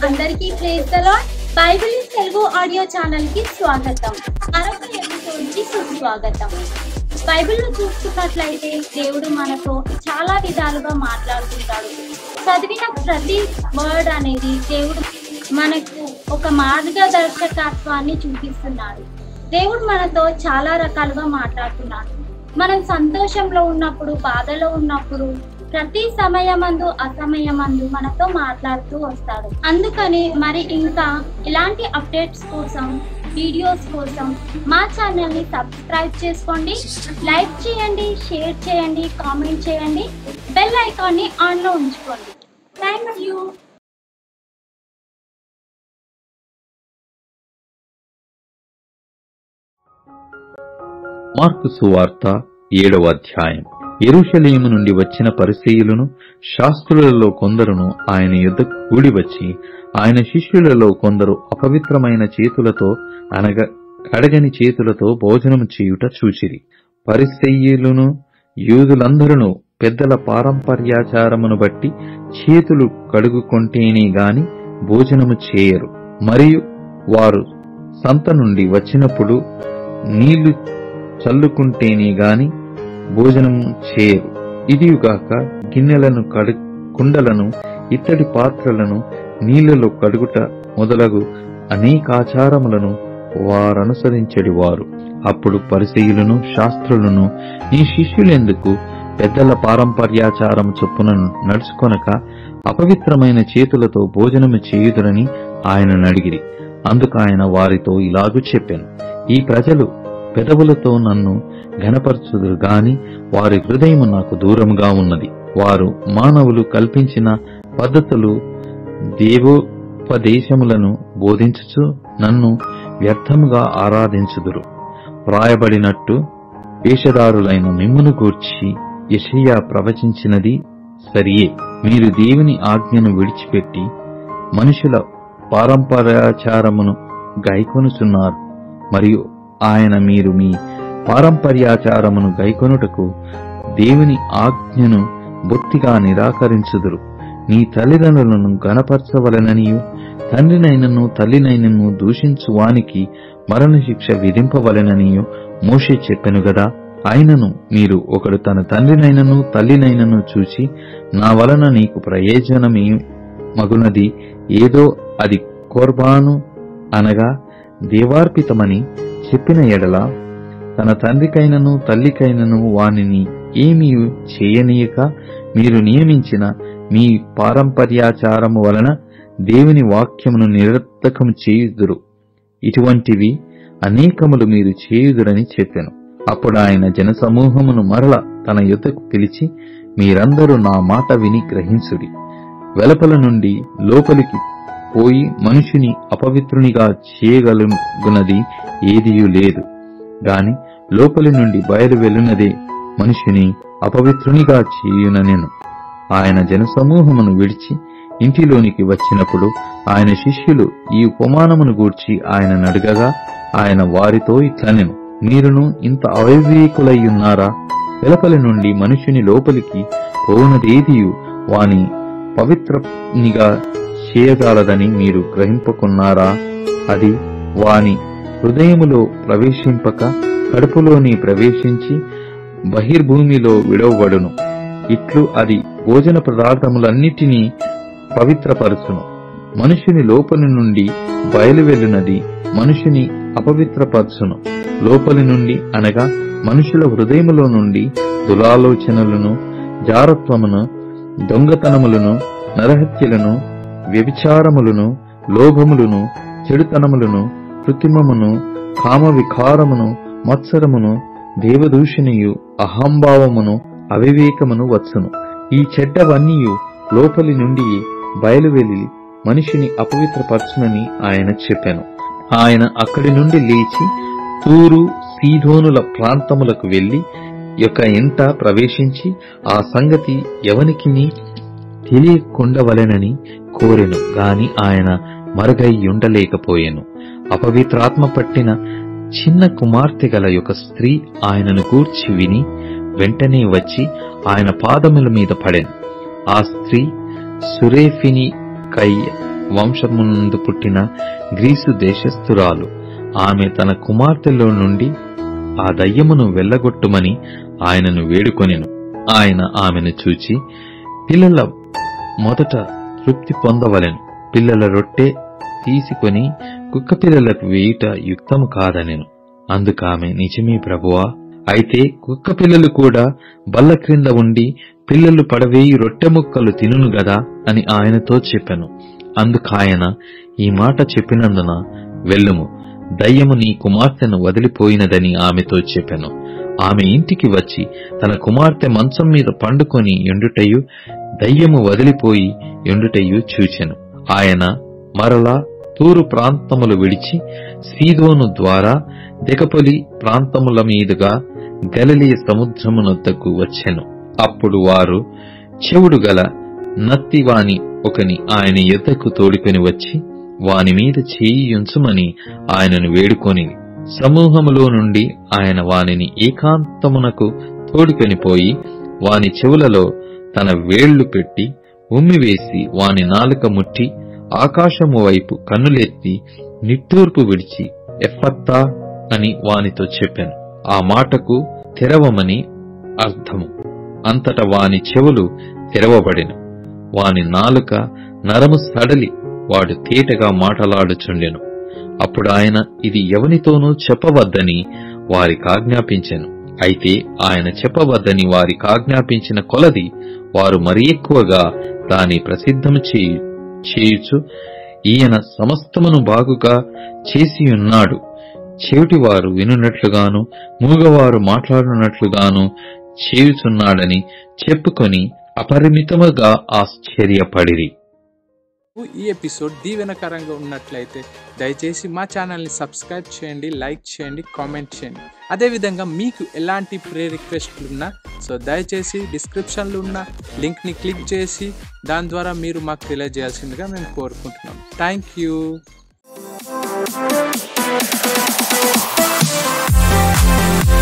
అందరికీ praise the lord bible in Telugu audio channel కి స్వాగతం మరొక ఎపిసోడ్ కి సుస్వాగతం బైబిల్లో చూసుకున్నట్లయితే దేవుడు మనతో చాలా విధాలుగా మాట్లాడుతుంటాడు చదివిన ప్రతి వర్డ్ అనేది దేవుడు మనకు ఒక మార్గదర్శకత్వాన్ని చూపిస్తున్నాడు దేవుడు మనతో చాలా రకాలుగా మాట్లాడుతున్నాడు మనం సంతోషంలో ఉన్నప్పుడు బాధలో ఉన్నప్పుడు ప్రతి సమయమందు అసమయమందు మనతో మాట్లాడుతూ వస్తాడు అందుకని మరి ఇంకా ఇలాంటి అప్డేట్స్ కోసం వీడియోస్ కోసం మా ఛానల్ ని సబ్స్క్రైబ్ చేసుకోండి లైక్ చేయండి షేర్ చేయండి కామెంట్ చేయండి బెల్ ఐకాన్ ని ఆన్ లో ఉంచుకోండి థ్యాంక్ యూ మార్కు సువార్త ఏడవ అధ్యాయం ఎరుషలేము నుండి వచ్చిన పరిసయ్యులను శాస్త్రులలో కొందరును ఆయన యుద్ధకు కూడి వచ్చి ఆయన శిష్యులలో కొందరు అపవిత్రమైన చేతులతో అనగా కడగని చేతులతో భోజనము చేయుట చూచిరి పరిసయ్యులను యూదులందరూ పెద్దల పారంపర్యాచారమును బట్టి చేతులు కడుగుకొంటేనే గాని భోజనము చేయరు మరియు వారు సంత నుండి వచ్చినప్పుడు నీళ్లు చల్లుకుంటేనే గాని భోజనము చేయరు ఇదియుగాక గిన్నెలను కడు కుండలను ఇత్తడి పాత్రలను నీళ్లలో కడుగుట మొదలగు అనేకాచారములను వారనుసరించడి వారు అప్పుడు పరిశీలును శాస్త్రులను ఈ శిష్యులెందుకు పెద్దల పారంపర్యాచారం చొప్పున నడుచుకొనక అపవిత్రమైన చేతులతో భోజనము చేయుదురని ఆయనను అడిగిరి అందుకు ఆయన వారితో ఇలాగు చెప్పాను ఈ ప్రజలు పెదవులతో నన్ను ఘనపరచుదురు గాని వారి హృదయము నాకు ఉన్నది వారు మానవులు కల్పించిన పద్ధతులు దేవోపదేశములను బోధించుచు నన్ను వ్యర్థముగా ఆరాధించుదురు వ్రాయబడినట్టు వేషధారులైన మిమ్మును గూర్చి యెషయా ప్రవచించినది సరియే మీరు దేవుని ఆజ్ఞను విడిచిపెట్టి మనుషుల పారంపర్యాచారమును గైకొనుచున్నారు మరియు ఆయన మీరు మీ పారంపర్యాచారమును గైకొనుటకు దేవుని ఆజ్ఞను బొత్తిగా నిరాకరించుదురు నీ తల్లిదండ్రులను గనపరచవలననియు తండ్రినైనను తల్లినైనను దూషించు వానికి మరణశిక్ష విధింపవలెననియు మోషే చెప్పెను గదా అయినను మీరు ఒకడు తన తండ్రినైనను తల్లినైనను చూచి నా వలన నీకు ప్రయోజనమే మగునది ఏదో అది కోర్బాను అనగా దేవార్పితమని చెప్పిన ఎడల తన తండ్రికైనను తల్లికైనను వానిని ఏమీ చేయనీయక మీరు నియమించిన మీ పారంపర్యాచారము వలన దేవుని వాక్యమును నిరర్థకం చేయుదురు ఇటువంటివి అనేకములు మీరు చేయుదురని చెప్పాను అప్పుడు ఆయన జనసమూహమును మరల తన యుద్ధకు పిలిచి మీరందరూ నా మాట విని గ్రహించుడి వెలపల నుండి లోపలికి పోయి మనుషుని అపవిత్రునిగా చేయగలుగునది ఏదియూ లేదు గాని లోపలి నుండి బయలు వెళ్ళునదే మనుషుని అపవిత్రునిగా చేయుననెను ఆయన జనసమూహమును విడిచి ఇంటిలోనికి వచ్చినప్పుడు ఆయన శిష్యులు ఈ ఉపమానమును గూర్చి ఆయన నడగగా ఆయన వారితో ఇట్లనెను మీరును ఇంత అవివేకులయ్యున్నారా వెలపలి నుండి మనుషుని లోపలికి పోవునదేదియు వాని పవిత్రనిగా చేయగలదని మీరు గ్రహింపకున్నారా అది వాని హృదయములో ప్రవేశింపక కడుపులోని ప్రవేశించి బహిర్భూమిలో విడవబడును ఇట్లు అది భోజన పదార్థములన్నిటినీ పవిత్రపరచును మనుషుని లోపలి నుండి బయలువెళ్ళునది మనుషుని అపవిత్రపరచును లోపలి నుండి అనగా మనుషుల హృదయములో నుండి దురాలోచనలను జారత్వమును దొంగతనములను నరహత్యలను వ్యభిచారములను లోభములను చెడుతనములను కృత్రిమమును కామ వికారమును మత్సరమును దేవదూషణియు అహంభావమును అవివేకమును వచ్చును ఈ చెడ్డవన్నీ లోపలి నుండి బయలువెళ్ళి మనిషిని అపవిత్రపరచునని ఆయన చెప్పాను ఆయన అక్కడి నుండి లేచి తూరు సీధోనుల ప్రాంతములకు వెళ్లి యొక్క ఇంట ప్రవేశించి ఆ సంగతి ఎవనికిని తెలియకుండవలెనని కోరెను గాని ఆయన మరుగై ఉండలేకపోయెను అపవిత్రాత్మ పట్టిన చిన్న కుమార్తె గల యొక్క స్త్రీ ఆయనను గూర్చి విని వెంటనే వచ్చి ఆయన పాదముల మీద పడెను ఆ స్త్రీ సురేఫిని కై వంశమునందు పుట్టిన గ్రీసు దేశస్థురాలు ఆమె తన కుమార్తెలో నుండి ఆ దయ్యమును వెళ్ళగొట్టుమని ఆయనను వేడుకొనెను ఆయన ఆమెను చూచి పిల్లల మొదట తృప్తి పొందవలెను పిల్లల రొట్టె తీసుకొని కుక్క పిల్లలకు వేయుట యుక్తము కాదనెను అందుకామె నిజమే ప్రభువా అయితే కుక్క పిల్లలు కూడా బల్ల క్రింద ఉండి పిల్లలు పడవేయి రొట్టె ముక్కలు తినును గదా అని ఆయనతో చెప్పెను అందుకాయన ఈ మాట చెప్పినందున వెళ్ళుము దయ్యము నీ కుమార్తెను వదిలిపోయినదని ఆమెతో చెప్పెను ఆమె ఇంటికి వచ్చి తన కుమార్తె మంచం మీద పండుకొని ఎండుటయు దయ్యము వదిలిపోయి ఎండుటయు చూచెను ఆయన మరలా తూరు ప్రాంతములు విడిచి సీదోను ద్వారా దెకపొలి ప్రాంతముల మీదుగా గలిలియ సముద్రమునొద్దకు వచ్చెను అప్పుడు వారు చెవుడు గల నత్తివాని ఒకని ఆయన ఎద్దకు తోడుకొని వచ్చి వాని మీద చేయి ఉంచుమని ఆయనను వేడుకొని సమూహములో నుండి ఆయన వానిని ఏకాంతమునకు తోడుకొని పోయి వాని చెవులలో తన వేళ్లు పెట్టి ఉమ్మివేసి వాని నాలుక ముట్టి ఆకాశము వైపు కన్నులెత్తి నిట్టూర్పు విడిచి ఎఫత్తా అని వానితో చెప్పాను ఆ మాటకు తెరవమని అర్థము అంతట వాని చెవులు తెరవబడెను వాని నాలుక నరము సడలి వాడు తేటగా మాటలాడుచుండెను అప్పుడు ఆయన ఇది ఎవనితోనూ చెప్పవద్దని వారికి ఆజ్ఞాపించెను అయితే ఆయన చెప్పవద్దని వారికి ఆజ్ఞాపించిన కొలది వారు మరి ఎక్కువగా దాని ప్రసిద్ధము చేయు చేయుచు ఈయన సమస్తమును బాగుగా చేసి ఉన్నాడు చెవిటివారు వినున్నట్లుగాను మూగవారు మాట్లాడినట్లుగాను చేయుచున్నాడని చెప్పుకొని అపరిమితముగా ఆశ్చర్యపడిరి ఈ ఎపిసోడ్ దీవెనకరంగా ఉన్నట్లయితే దయచేసి మా ఛానల్ని సబ్స్క్రైబ్ చేయండి లైక్ చేయండి కామెంట్ చేయండి అదేవిధంగా మీకు ఎలాంటి ప్రే రిక్వెస్ట్లు ఉన్నా సో దయచేసి డిస్క్రిప్షన్లో ఉన్న లింక్ని క్లిక్ చేసి దాని ద్వారా మీరు మాకు తెలియజేయాల్సిందిగా మేము కోరుకుంటున్నాం థ్యాంక్ యూ Thank